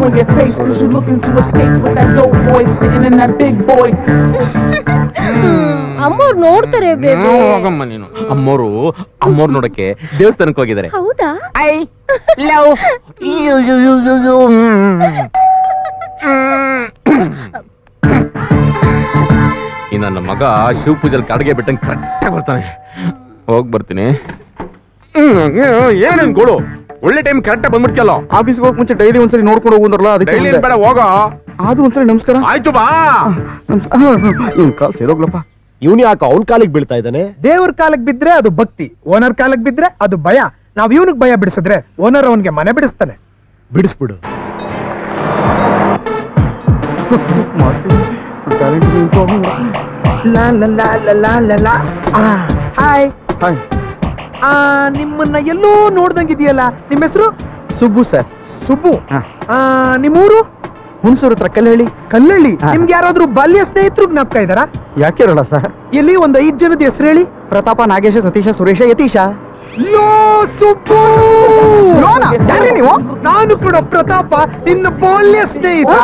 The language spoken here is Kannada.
on your face cause you're looking to escape with that dope boy sitting in that big boy. ಅಮ್ಮವ್ರು ನೋಡ್ತಾರೆ ಬೇಬಿ ಹೋಗಮ್ಮ ನೀನು ಅಮ್ಮೋರು ಅಮ್ಮೋರ್ ನೋಡಕ್ಕೆ ದೇವಸ್ಥಾನಕ್ಕೆ ಹೋಗಿದ್ದಾರೆ ಹೌದಾ ಐ ಲವ್ ಈ ನನ್ನ ಮಗ ಶಿವ ಪೂಜಲ್ ಕಡೆಗೆ ಬಿಟ್ಟಂಗೆ ಕರೆಕ್ಟಾಗಿ ಬರ್ತಾನೆ ಹೋಗ್ ಬರ್ತೀನಿ ಏನೇನ್ ಕೊಡು ಒಳ್ಳೆ ಟೈಮ್ ಕರೆಕ್ಟಾಗಿ ಬಂದ್ಬಿಡ್ತಿಯಲ್ಲ ಆಫೀಸ್ಗೆ ಹೋಗಕ್ ಮುಂಚೆ ಡೈಲಿ ಒಂದ್ಸರಿ ನೋಡ್ಕೊಂಡು ಹೋಗುಂದ್ರಲ್ಲ ಅದಕ್ಕೆ ಡೈಲಿ ಬಂದೆ. ಬೇಡ ಹೋಗ ಆದ್ರೂ ಒಂದ್ಸರಿ ನಮಸ್ಕಾರ ಆಯ್ತು ಬಾ ಇವ್ನ್ ಕಾಲ್ ಸೇರೋಗ್ಲಪ್ಪ ಇವನು ಯಾಕೆ ಅವನ್ ಕಾಲಿಗೆ ಬೀಳ್ತಾ ಇದ್ದಾನೆ ದೇವ್ರ ಕಾಲಕ್ ಬಿದ್ರೆ ಅದು ಭಕ್ತಿ ಓನರ್ ಕಾಲಕ್ ಬಿದ್ರೆ ಅದು ಭಯ ನಾವ್ ಇವನಿಗೆ ಭಯ ಬಿಡಿಸಿದ್ರೆ ಓನರ್ ಅವನ್ಗೆ ಮನೆ ಬಿಡಿಸ್ತಾನೆ ಬಿಡಿಸ್ಬಿಡು ಮಾಡ್ತೀನಿ ಟ್ಯಾಲೆಂಟ್ ಇಂಪ್ರೂವ್ ಲಾ ಲಾ ಲಾ ಲಾ ಲಾ ಲಾ ಲಾ. ಆ, ಹಾಯ್ ಹಾಯ್ ಆ ನಿಮ್ಮನ್ನ ಎಲ್ಲೋ ನೋಡ್ದಂಗಿದೆಯಲ್ಲ ನಿಮ್ಮ ಹೆಸರು ಸುಬ್ಬು ಸರ್ ಸುಬ್ಬು ಹಾ. ಆ ನಿಮ್ಮೂರು ಹುಣಸೂರ್ ಹತ್ರ ಕಲ್ಲಹಳ್ಳಿ ಕಲ್ಲಳ್ಳಿ ಹಾ. ನಿಮ್ಗೆ ಯಾರಾದ್ರೂ ಬಾಲ್ಯ ಸ್ನೇಹಿತರು ಜ್ಞಾಪಕ ಇದಾರಾ ಯಾಕೆ ಇರಲ್ಲ ಸರ್ ಎಲ್ಲಿ ಒಂದ್ ಐದ್ ಜನದ ಹೆಸರು ಹೇಳಿ ಪ್ರತಾಪ ನಾಗೇಶ ಸತೀಶ ಸುರೇಶ ಯತೀಶ ಲೋ ಸುಬ್ಬು ಲೋನ? ಯಾರ್ರೀ ನೀವು? ನಾನು ಕೂಡ ಪ್ರತಾಪ ನಿನ್ನ ಬಾಲ್ಯ ಸ್ನೇಹಿತ